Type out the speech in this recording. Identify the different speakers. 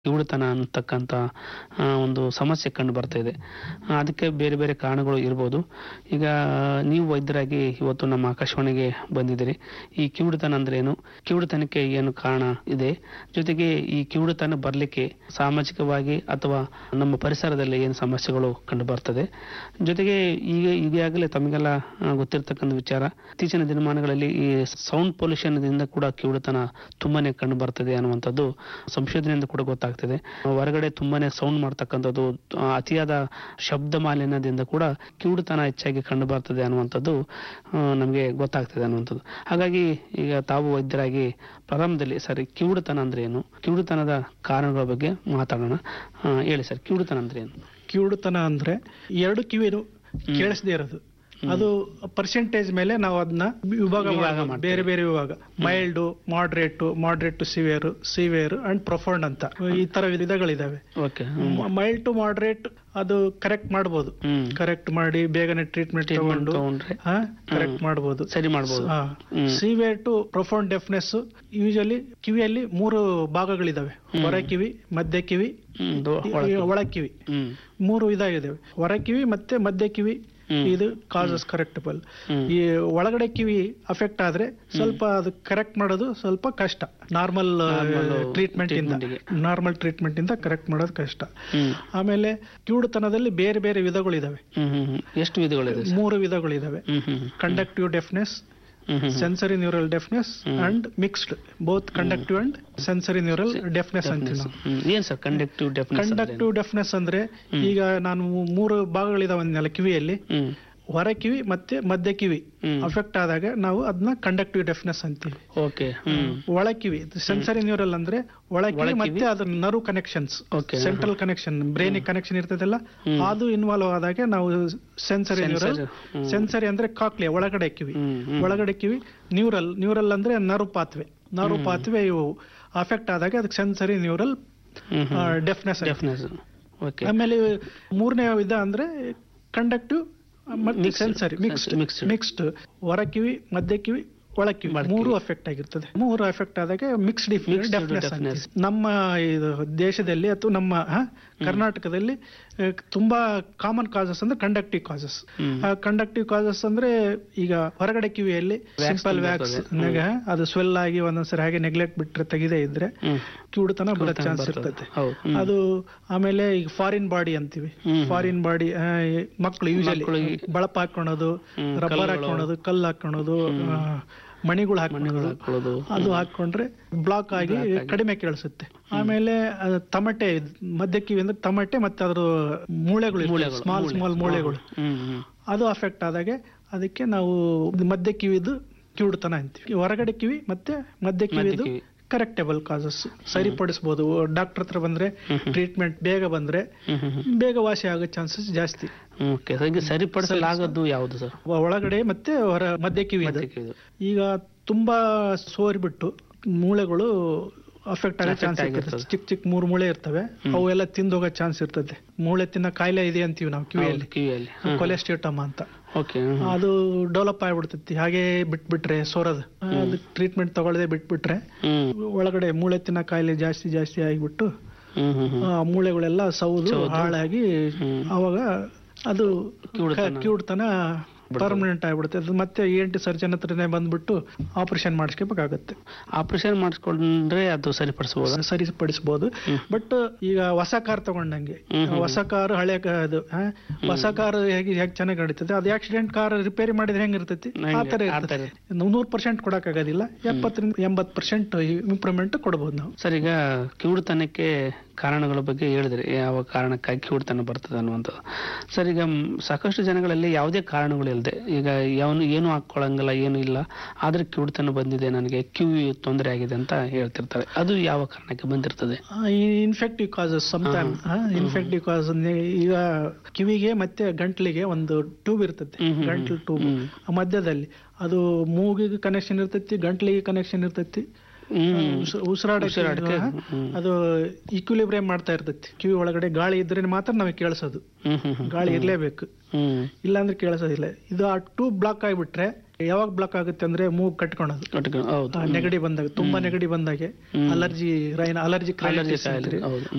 Speaker 1: ಕಿವುಡುತನ ಅಂತಕ್ಕಂಥ ಆ, ಒಂದು ಸಮಸ್ಯೆ ಕಂಡು ಬರ್ತಾ ಇದೆ ಆ, ಅದಕ್ಕೆ ಬೇರೆ ಬೇರೆ ಕಾರಣಗಳು ಇರ್ಬೋದು ಈಗ ನೀವು ವೈದ್ಯರಾಗಿ ಇವತ್ತು ನಮ್ಮ ಆಕಾಶವಾಣಿಗೆ ಬಂದಿದ್ದೀರಿ ಈ ಕಿವುಡುತನ ಅಂದ್ರೆ ಏನು ಕಿವುಡುತನಕ್ಕೆ ಏನು ಕಾರಣ ಇದೆ ಜೊತೆಗೆ ಈ ಕಿವುಡುತನ ಬರಲಿಕ್ಕೆ ಸಾಮಾಜಿಕವಾಗಿ ಅಥವಾ ನಮ್ಮ ಪರಿಸರದಲ್ಲಿ ಏನು ಸಮಸ್ಯೆಗಳು ಕಂಡು ಬರ್ತದೆ ಜೊತೆಗೆ ಈಗ ಈಗಾಗಲೇ ತಮಗೆಲ್ಲ ಆ, ಗೊತ್ತಿರ್ತಕ್ಕಂಥ ವಿಚಾರ ಇತ್ತೀಚಿನ ದಿನಮಾನಗಳಲ್ಲಿ ಈ ಸೌಂಡ್ ಪೊಲ್ಯೂಷನ್ ದಿಂದ ಕೂಡ ಕಿವುಡುತನ ತುಂಬಾನೇ ಕಂಡು ಬರ್ತದೆ ಅನ್ನುವಂಥದ್ದು ಸಂಶೋಧನೆಯಿಂದ ಕೂಡ ಗೊತ್ತಾಗ್ತದೆ ಹೊರಗಡೆ ತುಂಬಾನೇ ಸೌಂಡ್ ಮಾಡ್ತಕ್ಕಂಥದ್ದು ಆ, ಅತಿಯಾದ ಶಬ್ದ ಮಾಲಿನ್ಯದಿಂದ ಕೂಡ ಕಿವುಡುತನ ಹೆಚ್ಚಾಗಿ ಕಂಡು ಬರ್ತದೆ ಅನ್ನುವಂಥದ್ದು ನಮಗೆ ಗೊತ್ತಾಗ್ತದೆ ಅನ್ನುವಂಥದ್ದು ಹಾಗಾಗಿ ಈಗ ತಾವು ವೈದ್ಯರಾಗಿ ಪ್ರಾರಂಭದಲ್ಲಿ ಸರ್ ಕಿವುಡುತನ ಅಂದ್ರೆ ಏನು ಕಿವುಡುತನದ ಕಾರಣಗಳ ಬಗ್ಗೆ ಮಾತಾಡೋಣ ಆ, ಹೇಳಿ ಸರ್ ಕಿವುಡುತನ ಅಂದ್ರೆ ಏನು
Speaker 2: ಕಿವುಡುತನ ಅಂದ್ರೆ ಎರಡು ಕಿವಿನು ಕೇಳಿಸದೇ ಇರೋದು ಅದು ಪರ್ಸೆಂಟೇಜ್ ಮೇಲೆ ನಾವು ಅದನ್ನ ವಿಭಾಗ
Speaker 1: ವಿಭಾಗ
Speaker 2: ಮಾಡ್ಬೋದು.
Speaker 1: ಮಾಡ್ತೀವಿ.
Speaker 2: ಬೇರೆ ಬೇರೆ ವಿಭಾಗ mild moderate moderate to severe severe and profound ಅಂತ ಈ ತರ ವಿಧಗಳಿದಾವೆ
Speaker 1: ಓಕೆ
Speaker 2: ಮೈಲ್ಡ್ ಟು ಮಾಡ್ರೇಟ್ ಅದು ಕರೆಕ್ಟ್ ಮಾಡ್ಬೋದು
Speaker 1: ಹ್ಮ್
Speaker 2: ಕರೆಕ್ಟ್ ಮಾಡಿ ಬೇಗನೆ ಟ್ರೀಟ್ಮೆಂಟ್
Speaker 1: ಟ್ರೀಟ್ಮೆಂಟ್
Speaker 2: ತಗೊಂಡು
Speaker 1: ತಗೊಂಡ್ರೆ
Speaker 2: ಕರೆಕ್ಟ್ ಮಾಡ್ಬೋದು
Speaker 1: ಸರಿ ಮಾಡ್ಬೋದು hmm.
Speaker 2: Severe to profound deafness usually ಕಿವಿಯಲ್ಲಿ ಮೂರು ಭಾಗಗಳಿದಾವೆ ಹೊರ ಕಿವಿ ಮಧ್ಯ ಕಿವಿ
Speaker 1: ಹ್ಮ್, ದೊ- ಒಳಗೆ.
Speaker 2: ಒಳ ಕಿವಿ
Speaker 1: ಹ್ಮ್
Speaker 2: ಮೂರು ಇದಾಗಿದ್ದಾವೆ ಹೊರ ಕಿವಿ ಮತ್ತೆ ಮಧ್ಯ ಕಿವಿ
Speaker 1: ಹ್ಮ್.
Speaker 2: ಇದು ಕಾಸಸ್ ಕರೆಕ್ಟಬಲ್
Speaker 1: ಹ್ಮ್.
Speaker 2: ಈ ಒಳಗಡೆ ಕಿವಿ ಅಫೆಕ್ಟ್ ಆದ್ರೆ ಸ್ವಲ್ಪ ಅದು ಕರೆಕ್ಟ್ ಮಾಡೋದು ಸ್ವಲ್ಪ ಕಷ್ಟ ನಾರ್ಮಲ್
Speaker 1: Normal
Speaker 2: ಟ್ರೀಟ್ಮೆಂಟ್ ಇಂದ
Speaker 1: treatment ಗೆ.
Speaker 2: ನಾರ್ಮಲ್ ಟ್ರೀಟ್ಮೆಂಟ್ ಇಂದ ಕರೆಕ್ಟ್ ಮಾಡೋದು ಕಷ್ಟ
Speaker 1: ಹ್ಮ್
Speaker 2: ಆಮೇಲೆ ಕಿವುಡುತನದಲ್ಲಿ ಬೇರೆ ಬೇರೆ ವಿಧಗಳಿದಾವೆ
Speaker 1: ಹ್ಮ್ ಹ್ಮ್ ಹ್ಮ್. ಎಷ್ಟು ವಿಧಗಳಿದೆ ಸರ್?
Speaker 2: ಮೂರು ವಿಧಗಳಿದಾವೆ
Speaker 1: hmm hmm hmm.
Speaker 2: Conductive deafness
Speaker 1: hmm hmm hmm.
Speaker 2: Sensory neural deafness and mixed both conductive and sensory neural deafness ಅಂತೀವಿ ನಾವು
Speaker 1: ಹ್ಮ್. ಏನ್ sir conductive deafness
Speaker 2: conductive deafness ಅಂದ್ರೆ ಈಗ ನಾನು ಮೂರು ಭಾಗಗಳಿದಾವಲ್ಲ ಕಿವಿಯಲ್ಲಿ
Speaker 1: ಹ್ಮ್
Speaker 2: ಹೊರ ಕಿವಿ ಮತ್ತೆ ಮಧ್ಯ ಕಿವಿ
Speaker 1: ಹ್ಮ್.
Speaker 2: ಅಫೆಕ್ಟ್ ಆದಾಗ ನಾವು ಅದನ್ನ ಕಂಡಕ್ಟಿವ್ ಡೆಫ್ನೆಸ್ ಅಂತೀವಿ
Speaker 1: ಓಕೆ ಹ್ಮ್
Speaker 2: ಒಳ ಕಿವಿ ಸೆನ್ಸರಿ ನ್ಯೂರಲ್ ಅಂದ್ರೆ ಒಳ ಕಿವಿ
Speaker 1: ಒಳಕಿವಿ.
Speaker 2: ಮತ್ತೆ ಅದ್ರ nerve connections
Speaker 1: Okay,
Speaker 2: central connection ಬ್ರೈನಿಗೆ ಕನೆಕ್ಷನ್ ಇರ್ತದಲ್ಲ ಅದು ಇನ್ವಾಲ್ವ್ ಆದಾಗ ನಾವು sensory neural
Speaker 1: Sensory, hmm.
Speaker 2: Sensory ಅಂದ್ರೆ ಕಾಕ್ಲೆ ಒಳಗಡೆ ಕಿವಿ
Speaker 1: ಹ್ಮ್ ಹ್ಮ್.
Speaker 2: ಒಳಗಡೆ ಕಿವಿ ನ್ಯೂರಲ್ ನ್ಯೂರಲ್ ಅಂದ್ರೆ ನರ್ವ್ ಪಾತ್ವೆ ನರ್ವ್ ಪಾತ್ವೆ ಇವು ಅಫೆಕ್ಟ್ ಆದಾಗ ಅದಕ್ಕೆ sensory neural
Speaker 1: hmm hmm.
Speaker 2: Deafness
Speaker 1: deafness okay
Speaker 2: ಆಮೇಲೆ ಮೂರನೇ ವಿಧ ಅಂದ್ರೆ ಕಂಡಕ್ಟಿವ್ ಮತ್ತೆ
Speaker 1: Mixed.
Speaker 2: Sensory mixed
Speaker 1: Mixed.
Speaker 2: Mixed ಹೊರ ಕಿವಿ ಮಧ್ಯ ಕಿವಿ ಒಳ ಕಿವಿ
Speaker 1: ಒಳ
Speaker 2: ಮೂರು ಅಫೆಕ್ಟ್ ಆಗಿರ್ತದೆ ಮೂರು ಅಫೆಕ್ಟ್ ಆದಾಗ ಮಿಕ್ಸ್ಡ್
Speaker 1: Mixed
Speaker 2: ಡೆಫ್ನೆಸ್
Speaker 1: deafness.
Speaker 2: ನಮ್ಮ ಇದು ದೇಶದಲ್ಲಿ ಅಥವಾ ನಮ್ಮ ಹ, ಕರ್ನಾಟಕದಲ್ಲಿ ಆ, ತುಂಬಾ ಕಾಮನ್ ಕಾಸಸ್ ಅಂದ್ರೆ conductive causes
Speaker 1: hmm.
Speaker 2: Conductive causes ಅಂದ್ರೆ ಈಗ ಹೊರಗಡೆ ಕಿವಿಯಲ್ಲಿ
Speaker 1: Wax
Speaker 2: ಸಿಂಪಲ್ ವ್ಯಾಕ್ಸ್
Speaker 1: ಬರ್ತದೆ.
Speaker 2: ಅದು ಸ್ವೆಲ್ ಆಗಿ ಒಂದೊಂದ್ಸರಿ ಹಾಗೆ ನೆಗ್ಲೆಕ್ಟ್ ಬಿಟ್ರೆ ತೆಗೆದೇ ಇದ್ರೆ
Speaker 1: ಹ್ಮ್
Speaker 2: ಕಿವುಡುತನ ಬರೋ
Speaker 1: ಕಿವುಡುತನ
Speaker 2: ಚಾನ್ಸ್
Speaker 1: ಬರ್ತದೆ.
Speaker 2: ಇರ್ತದೆ
Speaker 1: ಹೌದು. ಹ್ಮ್.
Speaker 2: ಅದು ಆಮೇಲೆ ಈಗ ಫಾರಿನ್ ಬಾಡಿ ಅಂತೀವಿ
Speaker 1: ಹ್ಮ್.
Speaker 2: ಫಾರಿನ್ ಬಾಡಿ ಮಕ್ಕಳು ಯೂಶಲಿ
Speaker 1: ಮಕ್ಳಿಗೆ-
Speaker 2: ಬಳಪ ಹಾಕೊಳ್ಳೋದು
Speaker 1: ಹ್ಮ್,
Speaker 2: ರಬ್ಬರ್
Speaker 1: ಕಲ್ಲುಗಳು.
Speaker 2: ಹಾಕೊಳ್ಳೋದು ಕಲ್ಲು ಹಾಕೊಳ್ಳೋದು ಆ, ಮಣಿಗಳು
Speaker 1: ಮನೆಗಳು
Speaker 2: ಹಾಕೊಳ್ಳೋದು
Speaker 1: ಹಾಕೊಳ್ಳೋದು
Speaker 2: ಅದು ಹಾಕೊಂಡ್ರೆ ಬ್ಲಾಕ್ ಆಗಿ ಕಡಿಮೆ ಕೇಳಿಸುತ್ತೆ ಆಮೇಲೆ ಅದು ತಮಟೆ ಮಧ್ಯ ಕಿವಿ ಅಂದ್ರೆ ತಮಟೆ ಮತ್ತೆ ಅದ್ರ ಮೂಳೆಗಳು
Speaker 1: ಮೂಳೆಗಳು,
Speaker 2: ಸ್ಮಾಲ್
Speaker 1: ಮೂಳೆ.
Speaker 2: ಸ್ಮಾಲ್ ಮೂಳೆಗಳು
Speaker 1: ಹ್ಮ್ ಹ್ಮ್
Speaker 2: ಅದು ಅಫೆಕ್ಟ್ ಆದಾಗೆ ಅದಕ್ಕೆ ನಾವು ಮಧ್ಯ ಕಿವಿದು ಕಿವುಡುತನ ಅಂತೀವಿ ಹೊರಗಡೆ ಕಿವಿ ಮತ್ತೆ ಮಧ್ಯ ಕಿವಿದು
Speaker 1: ಕಿವಿ.
Speaker 2: ಕರೆಕ್ಟೇಬಲ್ ಕಾಸಸ್ ಸರಿಪಡಿಸಬಹುದು ಡಾಕ್ಟರ್ ಹತ್ರ ಬಂದ್ರೆ ಟ್ರೀಟ್ಮೆಂಟ್ ಬೇಗ ಬಂದ್ರೆ
Speaker 1: ಹ್ಮ್ ಹ್ಮ್ ಹ್ಮ್.
Speaker 2: ಬೇಗ ವಾಸಿ ಆಗೋ ಚಾನ್ಸಸ್ ಜಾಸ್ತಿ
Speaker 1: ಓಕೆ ಈಗ ಸರಿಪಡಿಸಲಾಗದ್ದು ಯಾವುದು ಸರ್
Speaker 2: ಒ- ಒಳಗಡೆ ಮತ್ತೆ ಹೊರ ಮಧ್ಯ ಕಿವಿ ಇದೆ.
Speaker 1: ಮಧ್ಯ ಕಿವಿದು.
Speaker 2: ಈಗ ತುಂಬಾ ಸೋರಿಬಿಟ್ಟು ಮೂಳೆಗಳು ಅಫೆಕ್ಟ್ ಆಗೋ
Speaker 1: Affect
Speaker 2: ಚಾನ್ಸ್ ಇರ್ತದೆ
Speaker 1: ಆಗಿರ್ತದೆ.
Speaker 2: ಚಿಕ್ಕ ಚಿಕ್ಕ ಮೂರು ಮೂಳೆ ಇರ್ತವೆ ಅವೆಲ್ಲ ತಿಂದೋಗೋ ಚಾನ್ಸ್ ಇರ್ತದೆ ಮೂಳೆ ತಿನ್ನ ಕಾಯಿಲೆ ಇದೆ ಅಂತೀವಿ ನಾವು ಕಿವಿಯಲ್ಲಿ
Speaker 1: ಹೌದು, ಕಿವಿಯಲ್ಲಿ
Speaker 2: ಕೊಲೆಸ್ಟ್ರೇಟಮ್ ಅಂತ
Speaker 1: ಓಕೆ
Speaker 2: ಅದು ಡೆವಲಪ್ ಆಗ್ಬಿಡ್ತೈತಿ ಹಾಗೆ ಬಿಟ್ಬಿಟ್ರೆ ಸೋರದು ಅದು ಟ್ರೀಟ್ಮೆಂಟ್ ತಗೊಳ್ಳದೆ ಬಿಟ್ಬಿಟ್ರೆ
Speaker 1: ಹ್ಮ್
Speaker 2: ಒಳಗಡೆ ಮೂಳೆ ತಿನ್ನ ಕಾಯಿಲೆ ಜಾಸ್ತಿ ಜಾಸ್ತಿ ಆಗಿಬಿಟ್ಟು
Speaker 1: ಹ್ಮ್ ಹ್ಮ್ ಹ್ಮ್
Speaker 2: ಆ ಮೂಳೆಗಳೆಲ್ಲ ಸೌದು
Speaker 1: ಸೌದು.
Speaker 2: ಹಾಳಾಗಿ
Speaker 1: ಹ್ಮ್.
Speaker 2: ಅವಾಗ ಅದು
Speaker 1: ಕಿವುಡುತನ.
Speaker 2: ಕ- ಕಿವುಡುತನ ಪರ್ಮನೆಂಟ್ ಆಗ್ಬಿಡುತ್ತೆ ಅದು ಮತ್ತೆ ಎ ಎನ್ ಟಿ ಸರ್ಜನ್ ಹತ್ರನೇ ಬಂದ್ಬಿಟ್ಟು ಆಪರೇಷನ್ ಮಾಡಿಸ್ಕೋಬೇಕಾಗತ್ತೆ
Speaker 1: ಆಪರೇಷನ್ ಮಾಡಿಸ್ಕೊಂಡ್ರೆ ಅದು ಸರಿಪಡಿಸಬಹುದಾ
Speaker 2: ಸರಿಪಡಿಸಬಹುದು ಬಟ್ ಈಗ ಹೊಸ ಕಾರ್ ತಗೊಂಡಂಗೆ ಹೊಸ ಕಾರ್ ಹಳೆ ಕ- ಅದು ಆ, ಹೊಸ ಕಾರ್ ಹೇಗೆ ಹೇಗೆ ಚೆನ್ನಾಗಿ ನಡೀತದೆ ಅದು ಆಕ್ಸಿಡೆಂಟ್ ಕಾರ್ ರಿಪೇರಿ ಮಾಡಿದ್ರೆ ಹೆಂಗಿರ್ತೈತಿ ಆ
Speaker 1: ಹಂಗೆ,
Speaker 2: ತರ
Speaker 1: ಆ
Speaker 2: ಇರ್ತದೆ
Speaker 1: ತರ.
Speaker 2: ನೂರ್ ಪರ್ಸೆಂಟ್ ಕೊಡಕ್ಕಾಗೋದಿಲ್ಲ ಎಪ್ಪತ್ತರಿಂದ ಎಂಬತ್ ಪರ್ಸೆಂಟ್ ಇಂಪ್ರೂವ್ಮೆಂಟ್ ಕೊಡಬಹುದು ನಾವು
Speaker 1: ಸರ್ ಈಗ ಕಿವುಡುತನಕ್ಕೆ ಕಾರಣಗಳ ಬಗ್ಗೆ ಹೇಳಿದ್ರಿ ಯಾವ ಕಾರಣಕ್ಕಾಗಿ ಕಿವುಡುತನ ಬರ್ತದೆ ಅನ್ನುವಂಥದ್ದು ಸರ್ ಈಗ ಮ್, ಸಾಕಷ್ಟು ಜನಗಳಲ್ಲಿ ಯಾವುದೇ ಕಾರಣಗಳು ಇಲ್ಲದೆ ಈಗ ಯಾವನು ಏನು ಹಾಕೊಳ್ಳಂಗಿಲ್ಲ ಏನು ಇಲ್ಲ ಆದ್ರೆ ಕಿವುಡುತನ ಬಂದಿದೆ ನನಗೆ ಕಿವಿ ತೊಂದರೆ ಆಗಿದೆ ಅಂತ ಹೇಳ್ತಿರ್ತಾರೆ ಅದು ಯಾವ ಕಾರಣಕ್ಕೆ ಬಂದಿರ್ತದೆ
Speaker 2: infective causes sometime infective cause ಈಗ ಕಿವಿಗೆ ಮತ್ತೆ ಗಂಟ್ಲಿಗೆ ಒಂದು ಟ್ಯೂಬ್ ಇರ್ತದೆ
Speaker 1: ಹ್ಮ್, ಹ್ಮ್,
Speaker 2: ಗಂಟ್ಲು ಟ್ಯೂಬ್
Speaker 1: ಹ್ಮ್.
Speaker 2: ಮಧ್ಯದಲ್ಲಿ ಅದು ಮೂಗಿಗೆ ಕನೆಕ್ಷನ್ ಇರ್ತೈತಿ ಗಂಟ್ಲಿಗೆ ಕನೆಕ್ಷನ್ ಇರ್ತೈತಿ
Speaker 1: ಹ್ಮ್
Speaker 2: ಉಸ್- ಉಸಿರಾಡಕ್ಕೆ
Speaker 1: ಉಸಿರಾಡಕ್ಕೆ,
Speaker 2: ಆ,
Speaker 1: ಹ್ಮ್.
Speaker 2: ಅದು ಈಕ್ವಿಲಿಬ್ರಿಯಂ ಮಾಡ್ತಾ ಇರ್ತೈತಿ ಕಿವಿ ಒಳಗಡೆ ಗಾಳಿ ಇದ್ರೆ ಮಾತ್ರ ನಮಗೆ ಕೇಳಿಸೋದು
Speaker 1: ಹ್ಮ್ ಹ್ಮ್ ಹ್ಮ್
Speaker 2: ಗಾಳಿ ಇರ್ಲೇಬೇಕು
Speaker 1: ಹ್ಮ್
Speaker 2: ಇಲ್ಲಾಂದ್ರೆ ಕೇಳಿಸೋದಿಲ್ಲ ಇದು ಆ ಟ್ಯೂಬ್ ಬ್ಲಾಕ್ ಆಗಿಬಿಟ್ರೆ ಯಾವಾಗ ಬ್ಲಾಕ್ ಆಗುತ್ತೆ ಅಂದ್ರೆ ಮೂಗ್ ಕಟ್ಕೊಳೋದು
Speaker 1: ಕಟ್ಕೊಂಡು ಹೌದು
Speaker 2: ನೆಗಡಿ ಬಂದಾಗ ತುಂಬಾ ನೆಗಡಿ ಬಂದಾಗೆ ಅಲರ್ಜಿ ರೈನ್ ಅಲರ್ಜಿ
Speaker 1: ಅಲರ್ಜಿ ಕಾಯಿಲೆ ಹೌದು